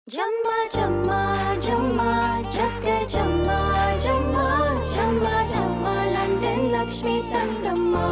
ஜம்மா ஜம்மா ஜம்மா ஜக்க ஜம்மா ஜம்மா ஜம்மா ஜம்மா லண்டன் லக்ஷ்மி தங்கம்மா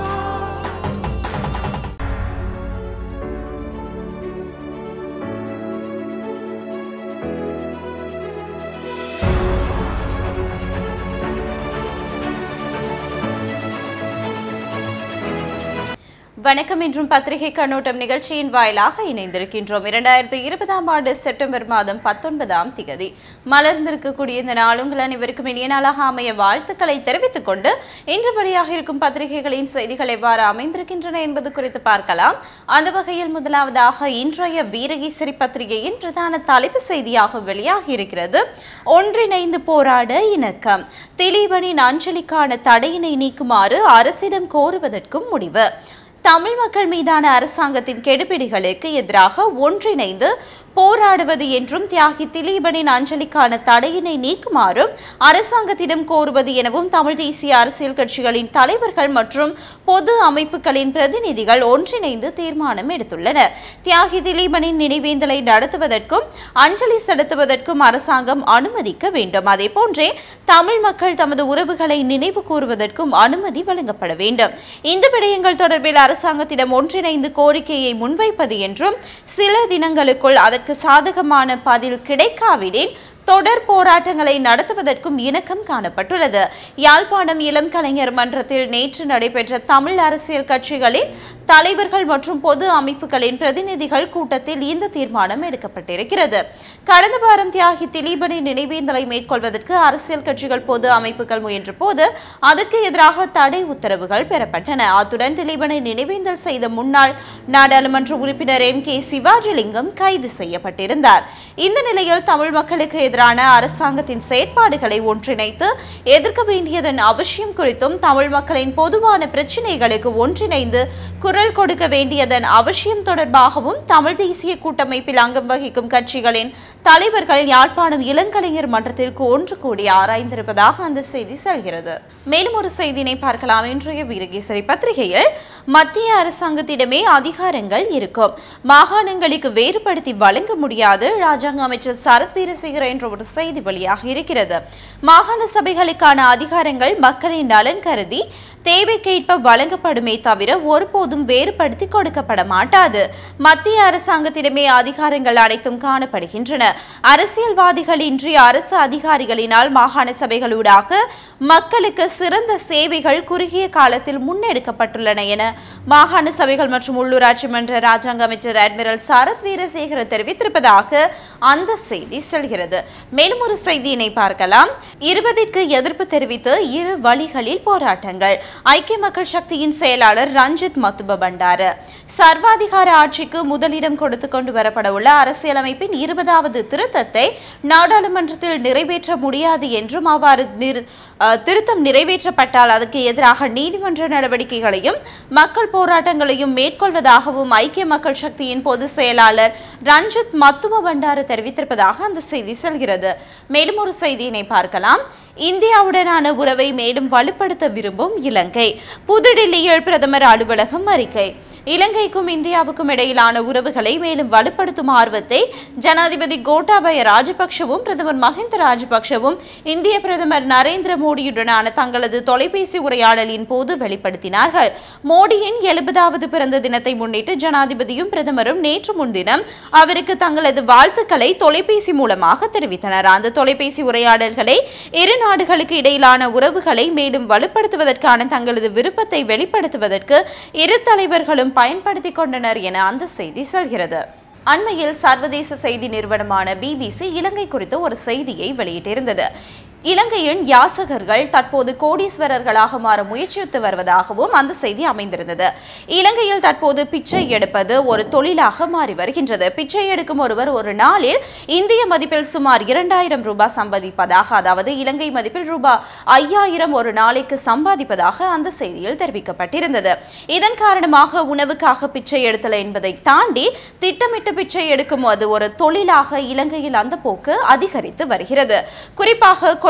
வணக்கம் என்றும் பத்திரிகை கண்ணோட்டம் நிகழ்ச்சியின் வாயிலாக இணைந்திருக்கின்றோம் இரண்டாயிரத்தி இருபதாம் ஆண்டு செப்டம்பர் மாதம் பத்தொன்பதாம் திகதி மலர்ந்திருக்கக்கூடிய இந்த நாள் உங்கள் அனைவருக்கும் இனிய நாளாக அமைய வாழ்த்துக்களை தெரிவித்துக் கொண்டு இன்று வெளியாக இருக்கும் பத்திரிகைகளின் செய்திகள் எவ்வாறு அமைந்திருக்கின்றன என்பது குறித்து பார்க்கலாம் அந்த வகையில் முதலாவதாக இன்றைய வீரகேசரி பத்திரிகையின் பிரதான தலைப்பு செய்தியாக வெளியாகி இருக்கிறது ஒன்றிணைந்து போராட இணக்கம் திலீபனின் அஞ்சலிக்கான தடையினை நீக்குமாறு அரசிடம் கோருவதற்கும் முடிவு தமிழ் மக்கள் மீதான அரசாங்கத்தின் கெடுபிடிகளுக்கு எதிராக ஒன்றிணைந்து போராடுவது என்றும் தியாகி திலீபனின் அஞ்சலிக்கான தடையினை நீக்குமாறும் அரசாங்கத்திடம் கோருவது எனவும் தமிழ் தேசிய அரசியல் கட்சிகளின் தலைவர்கள் மற்றும் பொது அமைப்புகளின் பிரதிநிதிகள் ஒன்றிணைந்து தீர்மானம் எடுத்துள்ளனர் தியாகி திலீபனின் நினைவேந்தலை நடத்துவதற்கும் அஞ்சலி செலுத்துவதற்கும் அரசாங்கம் அனுமதிக்க வேண்டும் அதேபோன்றே தமிழ் மக்கள் தமது உறவுகளை நினைவு கூறுவதற்கும் அனுமதி வழங்கப்பட வேண்டும் இந்த விடயங்கள் தொடர்பில் அரசாங்கத்திடம் ஒன்றிணைந்து கோரிக்கையை முன்வைப்பது என்றும் சில தினங்களுக்குள் அதற்கு சாதகமான பதில் கிடைக்காவிடின் தொடர் போராட்டங்களை நடத்துவதற்கும் இணக்கம் காணப்பட்டுள்ளது யாழ்ப்பாணம் இளம் கலைஞர் மன்றத்தில் நேற்று நடைபெற்ற தமிழ் அரசியல் கட்சிகளின் தலைவர்கள் மற்றும் பொது அமைப்புகளின் பிரதிநிதிகள் கூட்டத்தில் இந்த தீர்மானம் எடுக்கப்பட்டிருக்கிறது கடந்த வாரம் தியாகி திலீபனின் நினைவேந்தலை மேற்கொள்வதற்கு அரசியல் கட்சிகள் பொது அமைப்புகள் முயன்ற போது அதற்கு எதிராக தடை உத்தரவுகள் பெறப்பட்டன அத்துடன் திலீபனை நினைவேந்தல் செய்த முன்னாள் நாடாளுமன்ற உறுப்பினர் எம் கே சிவாஜிலிங்கம் கைது செய்யப்பட்டிருந்தார் இந்த நிலையில் தமிழ் மக்களுக்கு எதிரான அரசாங்கத்தின் செயற்பாடுகளை ஒன்றிணைத்து எதிர்க்க வேண்டியதன் அவசியம் குறித்தும் தமிழ் மக்களின் பொதுவான பிரச்சினைகளுக்கு ஒன்றிணைந்து குரல் கொடுக்க வேண்டியதன் அவசியம் தொடர்பாகவும் தமிழ் தேசிய கூட்டமைப்பில் அங்கம் வகிக்கும் கட்சிகளின் தலைவர்கள் யாழ்ப்பாணம் இளங்கலைஞர் மன்றத்திற்கு ஒன்று கூடி ஆராய்ந்திருப்பதாக அந்த செய்தி செல்கிறது மேலும் ஒரு செய்தியினை பார்க்கலாம் இன்றைய வீரகேசரி பத்திரிகையில் மத்திய அரசாங்கத்திடமே அதிகாரங்கள் இருக்கும் மாகாணங்களுக்கு வேறுபடுத்தி வழங்க முடியாது ராஜாங்க அமைச்சர் சரத் வீரசேகர என்ற ஒரு செய்தி வெளியாக இருக்கிறது மாகாண சபைகளுக்கான அதிகாரங்கள் மக்களின் நலன் கருதி தேவைக்கேற்ப வழங்கப்படுமே தவிர ஒருபோதும் வேறுபடுத்தி கொடுக்கப்பட மாட்டாது மத்திய அரசாங்கத்திடமே அதிகாரங்கள் அனைத்தும் காணப்படுகின்றன அரசியல்வாதிகள் இன்றி அரசு அதிகாரிகளினால் மாகாண சபைகளூடாக மக்களுக்கு சிறந்த சேவைகள் குறுகிய காலத்தில் முன்னெடுக்கப்பட்டுள்ளன என மாகாண சபைகள் மற்றும் உள்ளூராட்சி மன்ற ராஜாங்க அமைச்சர் அட்மிரல் சரத் வீரசேகர தெரிவித்திருப்பதாக அந்த செய்தி செல்கிறது மேலும் ஒரு செய்தியினை பார்க்கலாம் இருபதிற்கு எதிர்ப்பு தெரிவித்து இரு வழிகளில் போராட்டங்கள் ஐக்கிய மக்கள் சக்தியின் செயலாளர் ரஞ்சித் மத்துப பண்டார சர்வாதிகார ஆட்சிக்கு முதலிடம் கொடுத்து கொண்டு வரப்பட உள்ள அரசியலமைப்பின் இருபதாவது திருத்தத்தை நாடாளுமன்றத்தில் நிறைவேற்ற முடியாது என்றும் அவ்வாறு நிறு- அஹ், திருத்தம் நிறைவேற்றப்பட்டால் அதற்கு எதிராக நீதிமன்ற நடவடிக்கைகளையும் மக்கள் போராட்டங்களையும் மேற்கொள்வதாகவும் ஐக்கிய மக்கள் சக்தியின் பொதுச் செயலாளர் ரஞ்சித் மத்தும பண்டார தெரிவித்திருப்பதாக அந்த செய்தி செல்கிறது மேலும் ஒரு செய்தியினை பார்க்கலாம் இந்தியாவுடனான உறவை மேலும் வலுப்படுத்த விரும்பும் இலங்கை புதுடில்லியில் பிரதமர் அலுவலகம் அறிக்கை இலங்கைக்கும் இந்தியாவுக்கும் இடையிலான உறவுகளை மேலும் வலுப்படுத்தும் ஆர்வத்தை ஜனாதிபதி கோட்டாபய ராஜபக்ஷவும் பிரதமர் மஹிந்த ராஜபக்ஷவும் இந்திய பிரதமர் நரேந்திர மோடியுடனான தங்களது தொலைபேசி உரையாடலின் போது வெளிப்படுத்தினார்கள் மோடியின் எழுபதாவது பிறந்த தினத்தை முன்னிட்டு ஜனாதிபதியும் பிரதமரும் நேற்று முன்தினம் அவருக்கு தங்களது வாழ்த்துக்களை தொலைபேசி மூலமாக தெரிவித்தனர் அந்த தொலைபேசி உரையாடல்களை இரு நாடுகளுக்கு இடையிலான உறவுகளை மேலும் வலுப்படுத்துவதற்கான தங்களது விருப்பத்தை வெளிப்படுத்துவதற்கு இரு தலைவர்களும் பயன்படுத்திக் கொண்டனர் என அந்த செய்தி சொல்கிறது அண்மையில் சர்வதேச செய்தி நிறுவனமான பிபிசி இலங்கை குறித்து ஒரு செய்தியை வெளியிட்டிருந்தது இலங்கையின் யாசகர்கள் தற்போது கோடீஸ்வரர்களாக மாற முயற்சித்து வருவதாகவும் அந்த செய்தி அமைந்திருந்தது இலங்கையில் தற்போது பிச்சை எடுப்பது ஒரு தொழிலாக மாறி வருகின்றது பிச்சை எடுக்கும் ஒருவர் ஒரு நாளில் இந்திய மதிப்பில் சுமார் இரண்டாயிரம் ரூபாய் சம்பாதிப்பதாக அதாவது இலங்கை மதிப்பில் ரூபாய் ஐயாயிரம் ஒரு நாளைக்கு சம்பாதிப்பதாக அந்த செய்தியில் தெரிவிக்கப்பட்டிருந்தது இதன் காரணமாக உணவுக்காக பிச்சை எடுத்தல் என்பதை தாண்டி திட்டமிட்டு பிச்சை எடுக்கும் அது ஒரு தொழிலாக இலங்கையில் அந்த போக்கு அதிகரித்து வருகிறது குறிப்பாக கொழும்பு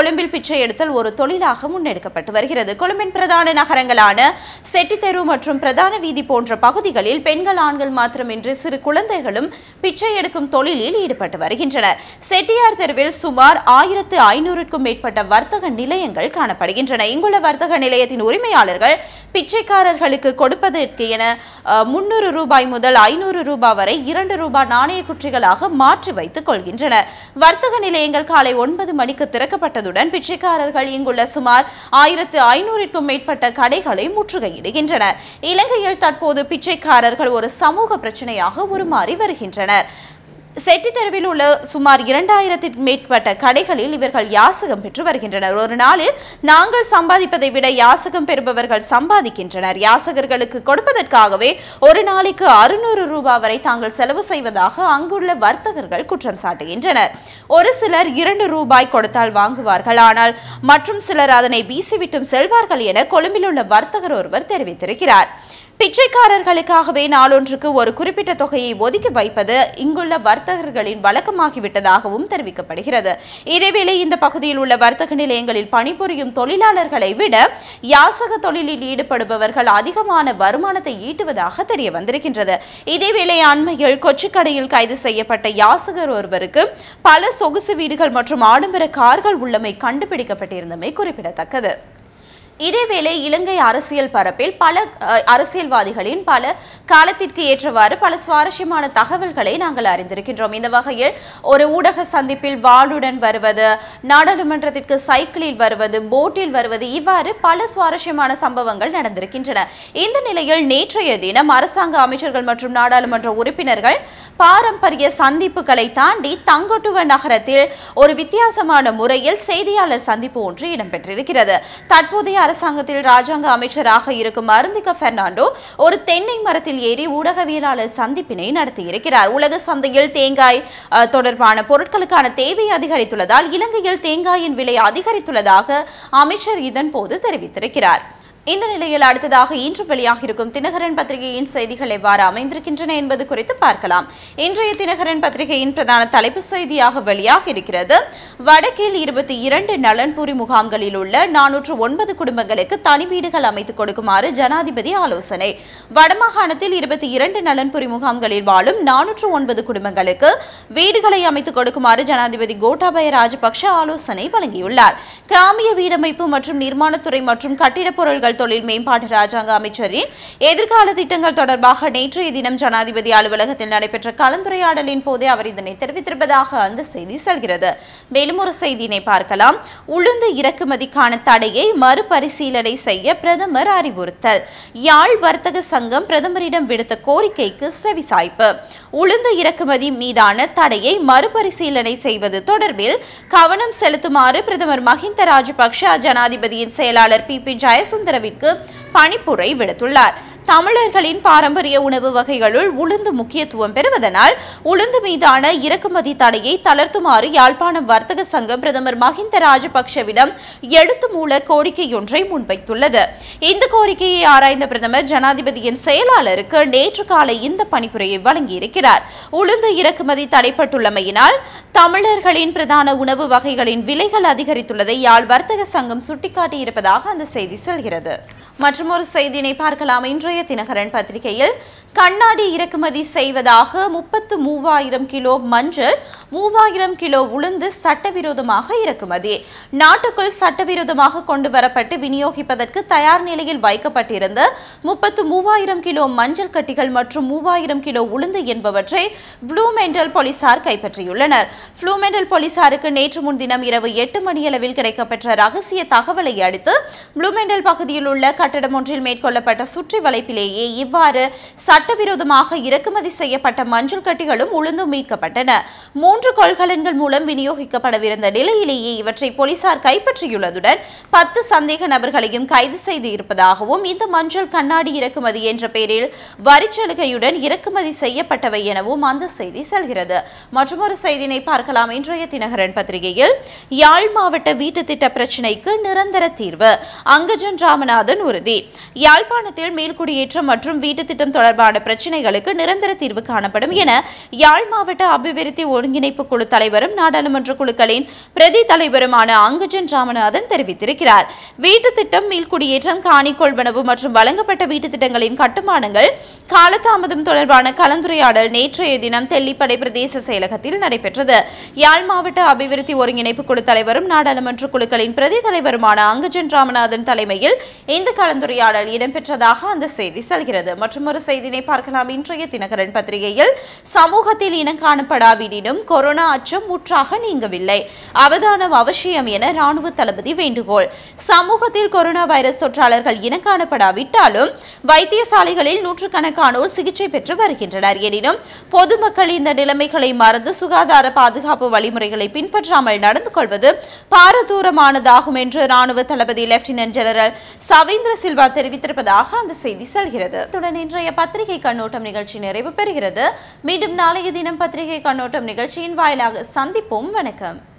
கொழும்பில் பிச்சை எடுத்தல் ஒரு தொழிலாக முன்னெடுக்கப்பட்டு வருகிறது கொழும்பின் பிரதான நகரங்களான செட்டித்தெரு மற்றும் பிரதான வீதி போன்ற பகுதிகளில் பெண்கள் ஆண்கள் மாத்திரமின்றி சிறு குழந்தைகளும் பிச்சை எடுக்கும் தொழிலில் ஈடுபட்டு வருகின்றனர் செட்டியார் தெருவில் சுமார் ஆயிரத்து ஐநூறுக்கும் மேற்பட்ட வர்த்தக நிலையங்கள் காணப்படுகின்றன இங்குள்ள வர்த்தக நிலையத்தின் உரிமையாளர்கள் பிச்சைக்காரர்களுக்கு கொடுப்பதற்கு என முன்னூறு ரூபாய் முதல் ஐநூறு ரூபாய் வரை இரண்டு ரூபாய் நாணய குற்றிகளாக மாற்றி வைத்துக் கொள்கின்றனர் வர்த்தக நிலையங்கள் காலை ஒன்பது மணிக்கு திறக்கப்பட்டதுடன் பிச்சைக்காரர்கள் இங்குள்ள சுமார் ஆயிரத்து ஐநூறுக்கும் மேற்பட்ட கடைகளை முற்றுகையிடுகின்றனர் இலங்கையில் தற்போது பிச்சைக்காரர்கள் ஒரு சமூக பிரச்சனையாக உருமாறி வருகின்றனர் செட்டி தெருவில் உள்ள சுமார் இரண்டாயிரத்திற்கு மேற்பட்ட கடைகளில் இவர்கள் யாசகம் பெற்று வருகின்றனர் ஒரு நாளில் நாங்கள் சம்பாதிப்பதை விட யாசகம் பெறுபவர்கள் சம்பாதிக்கின்றனர் யாசகர்களுக்கு கொடுப்பதற்காகவே ஒரு நாளைக்கு அறுநூறு ரூபாய் வரை தாங்கள் செலவு செய்வதாக அங்குள்ள வர்த்தகர்கள் குற்றம் சாட்டுகின்றனர் ஒரு சிலர் இரண்டு ரூபாய் கொடுத்தால் வாங்குவார்கள் ஆனால் மற்றும் சிலர் அதனை வீசிவிட்டும் செல்வார்கள் என கொழும்பில் உள்ள வர்த்தகர் ஒருவர் தெரிவித்திருக்கிறார் பிச்சைக்காரர்களுக்காகவே நாளொன்றுக்கு ஒரு குறிப்பிட்ட தொகையை ஒதுக்கி வைப்பது இங்குள்ள வர்த்தகர்களின் வழக்கமாகிவிட்டதாகவும் தெரிவிக்கப்படுகிறது இதேவேளை இந்த பகுதியில் உள்ள வர்த்தக நிலையங்களில் பணிபுரியும் தொழிலாளர்களை விட யாசக தொழிலில் ஈடுபடுபவர்கள் அதிகமான வருமானத்தை ஈட்டுவதாக தெரிய வந்திருக்கின்றது இதேவேளை அண்மையில் கொச்சிக்கடையில் கைது செய்யப்பட்ட யாசகர் ஒருவருக்கு பல சொகுசு வீடுகள் மற்றும் ஆடம்பர கார்கள் உள்ளமை கண்டுபிடிக்கப்பட்டிருந்தமை குறிப்பிடத்தக்கது இதேவேளை இலங்கை அரசியல் பரப்பில் பல அஹ், அரசியல்வாதிகளின் பல காலத்திற்கு ஏற்றவாறு பல சுவாரஸ்யமான தகவல்களை நாங்கள் அறிந்திருக்கின்றோம் இந்த வகையில் ஒரு ஊடக சந்திப்பில் வாளுடன் வருவது நாடாளுமன்றத்திற்கு சைக்கிளில் வருவது போட்டில் வருவது இவ்வாறு பல சுவாரஸ்யமான சம்பவங்கள் நடந்திருக்கின்றன இந்த நிலையில் நேற்றைய தினம் அரசாங்க அமைச்சர்கள் மற்றும் நாடாளுமன்ற உறுப்பினர்கள் பாரம்பரிய சந்திப்புகளை தாண்டி தங்கொட்டுவ நகரத்தில் ஒரு வித்தியாசமான முறையில் செய்தியாளர் சந்திப்பு ஒன்று இடம்பெற்றிருக்கிறது தற்போதைய அரசாங்கத்தில் ராஜாங்க அமைச்சராக இருக்கும் அருந்திக பெர்னாண்டோ ஒரு தென்னை மரத்தில் ஏறி ஊடகவியலாளர் சந்திப்பினை நடத்தியிருக்கிறார் உலக சந்தையில் தேங்காய் அஹ், தொடர்பான பொருட்களுக்கான தேவை அதிகரித்துள்ளதால் இலங்கையில் தேங்காயின் விலை அதிகரித்துள்ளதாக அமைச்சர் இதன் போது தெரிவித்திருக்கிறார் இந்த நிலையில் அடுத்ததாக இன்று வெளியாக இருக்கும் தினகரன் பத்திரிகையின் செய்திகள் எவ்வாறு அமைந்திருக்கின்றன என்பது குறித்து பார்க்கலாம் இன்றைய தினகரன் பத்திரிகையின் பிரதான தலைப்பு செய்தியாக வெளியாக இருக்கிறது வடக்கில் இருபத்தி இரண்டு நலன்புரி முகாம்களில் உள்ள நானூற்று ஒன்பது குடும்பங்களுக்கு தனி வீடுகள் அமைத்துக் கொடுக்குமாறு ஜனாதிபதி ஆலோசனை வடமாகாணத்தில் இருபத்தி இரண்டு நலன்புரி முகாம்களில் வாழும் நானூற்று ஒன்பது குடும்பங்களுக்கு வீடுகளை அமைத்துக் கொடுக்குமாறு ஜனாதிபதி கோட்டாபய ராஜபக்ஷ ஆலோசனை வழங்கியுள்ளார் கிராமிய வீடமைப்பு மற்றும் நிர்மாணத்துறை மற்றும் கட்டிடப் பொருட்கள் தொழில் மேம்பாட்டு ராஜாங்க அமைச்சரின் எதிர்கால திட்டங்கள் தொடர்பாக நேற்றைய தினம் ஜனாதிபதி அலுவலகத்தில் நடைபெற்ற கலந்துரையாடலின் போதே அவர் இதனை தெரிவித்திருப்பதாக அந்த செய்தி செல்கிறது மேலும் ஒரு செய்தியினை பார்க்கலாம் உளுந்து இறக்குமதிக்கான தடையை மறுபரிசீலனை செய்ய பிரதமர் அறிவுறுத்தல் யாழ் வர்த்தக சங்கம் பிரதமரிடம் விடுத்த கோரிக்கைக்கு செவிசாய்ப்பு உளுந்து இறக்குமதி மீதான தடையை மறுபரிசீலனை செய்வது தொடர்பில் கவனம் செலுத்துமாறு பிரதமர் மஹிந்த ராஜபக்ஷ ஜனாதிபதியின் செயலாளர் பி பி ஜெயசுந்தரவிற்கு பணிப்புரை விடுத்துள்ளார் தமிழர்களின் பாரம்பரிய உணவு வகைகளுள் உளுந்து முக்கியத்துவம் பெறுவதனால் உளுந்து மீதான இறக்குமதி தடையை தளர்த்துமாறு யாழ்ப்பாணம் வர்த்தக சங்கம் பிரதமர் மஹிந்த ராஜபக்ஷவிடம் எழுத்து மூல கோரிக்கையொன்றை முன்வைத்துள்ளது இந்த கோரிக்கையை ஆராய்ந்த பிரதமர் ஜனாதிபதியின் செயலாளருக்கு நேற்று காலை இந்த பணிப்புரையை வழங்கியிருக்கிறார் உளுந்து இறக்குமதி தடைப்பட்டுள்ளமையினால் தமிழர்களின் பிரதான உணவு வகைகளின் விலைகள் அதிகரித்துள்ளதை யாழ் வர்த்தக சங்கம் சுட்டிக்காட்டியிருப்பதாக அந்த செய்தி செல்கிறது மற்றும் ஒரு செய்தியினை பார்க்கலாம் இன்றைய தினகரன் பத்திரிகையில் கண்ணாடி இறக்குமதி செய்வதாக முப்பத்து மூவாயிரம் கிலோ மஞ்சள் மூவாயிரம் கிலோ உளுந்து சட்டவிரோதமாக இறக்குமதி நாட்டுக்குள் சட்டவிரோதமாக கொண்டு வரப்பட்டு விநியோகிப்பதற்கு தயார் நிலையில் வைக்கப்பட்டிருந்த முப்பத்து மூவாயிரம் கிலோ மஞ்சள் கட்டிகள் மற்றும் மூவாயிரம் கிலோ உளுந்து என்பவற்றை ப்ளூமெண்டல் போலீசார் கைப்பற்றியுள்ளனர் ப்ளூமெண்டல் போலீசாருக்கு நேற்று முன்தினம் இரவு எட்டு மணியளவில் கிடைக்கப்பெற்ற ரகசிய தகவலை அடுத்து ப்ளூமெண்டல் பகுதியில் உள்ள கட்டடம் ஒன்றில் மேற்கொள்ளப்பட்ட சுற்றி வளைப்பிலேயே இவ்வாறு சட்டவிரோதமாக இறக்குமதி செய்யப்பட்ட மஞ்சள் கட்டிகளும் உளுந்தும் மீட்கப்பட்டன மூன்று கொள்கலன்கள் மூலம் விநியோகிக்கப்படவிருந்த நிலையிலேயே இவற்றை போலீசார் கைப்பற்றியுள்ளதுடன் பத்து சந்தேக நபர்களையும் கைது செய்து இருப்பதாகவும் இந்த மஞ்சள் கண்ணாடி இறக்குமதி என்ற பெயரில் வரிச்சலுகையுடன் இறக்குமதி செய்யப்பட்டவை எனவும் அந்த செய்தி செல்கிறது மற்றொரு செய்தியினை பார்க்கலாம் இன்றைய தினகரன் பத்திரிகையில் யாழ் மாவட்ட வீட்டு திட்ட பிரச்சினைக்கு நிரந்தர தீர்வு அங்கஜன் ராமநாதன் உறுதி உறுதி யாழ்ப்பாணத்தில் மீள்குடியேற்றம் மற்றும் வீட்டு திட்டம் தொடர்பான பிரச்சினைகளுக்கு நிரந்தர தீர்வு காணப்படும் என யாழ் மாவட்ட அபிவிருத்தி ஒருங்கிணைப்பு குழு தலைவரும் நாடாளுமன்ற குழுக்களின் பிரதி தலைவருமான அங்குஜன் ராமநாதன் தெரிவித்திருக்கிறார் வீட்டு திட்டம் மீள்குடியேற்றம் காணி கொள்வனவு மற்றும் வழங்கப்பட்ட வீட்டு திட்டங்களின் கட்டுமானங்கள் காலதாமதம் தொடர்பான கலந்துரையாடல் நேற்றைய தினம் தெல்லிப்படை பிரதேச செயலகத்தில் நடைபெற்றது யாழ் மாவட்ட அபிவிருத்தி ஒருங்கிணைப்பு குழு தலைவரும் நாடாளுமன்ற குழுக்களின் பிரதி தலைவருமான அங்குஜன் ராமநாதன் தலைமையில் இந்த கலந்துரையாடல் இடம்பெற்றதாக அந்த செய்தி செல்கிறது மற்றும் ஒரு செய்தினை பார்க்கலாம் இன்றைய தினகரன் பத்திரிகையில் சமூகத்தில் இனம் காணப்படாவிடினும் கொரோனா அச்சம் முற்றாக நீங்கவில்லை அவதானம் அவசியம் என ராணுவ தளபதி வேண்டுகோள் சமூகத்தில் கொரோனா வைரஸ் தொற்றாளர்கள் இனம் காணப்படாவிட்டாலும் வைத்தியசாலைகளில் நூற்றுக்கணக்கானோர் சிகிச்சை பெற்று வருகின்றனர் எனினும் பொதுமக்கள் இந்த நிலைமைகளை மறந்து சுகாதார பாதுகாப்பு வழிமுறைகளை பின்பற்றாமல் நடந்து கொள்வது பாரதூரமானதாகும் என்று ராணுவ தளபதி லெப்டினன்ட் ஜெனரல் சவீந்திர சில்வா தெரிவித்திருப்பதாக அந்த செய்தி செல்கிறது இத்துடன் இன்றைய பத்திரிகை கண்ணோட்டம் நிகழ்ச்சி நிறைவு பெறுகிறது மீண்டும் நாளைய தினம் பத்திரிகை கண்ணோட்டம் நிகழ்ச்சியின் வாயிலாக சந்திப்போம் வணக்கம்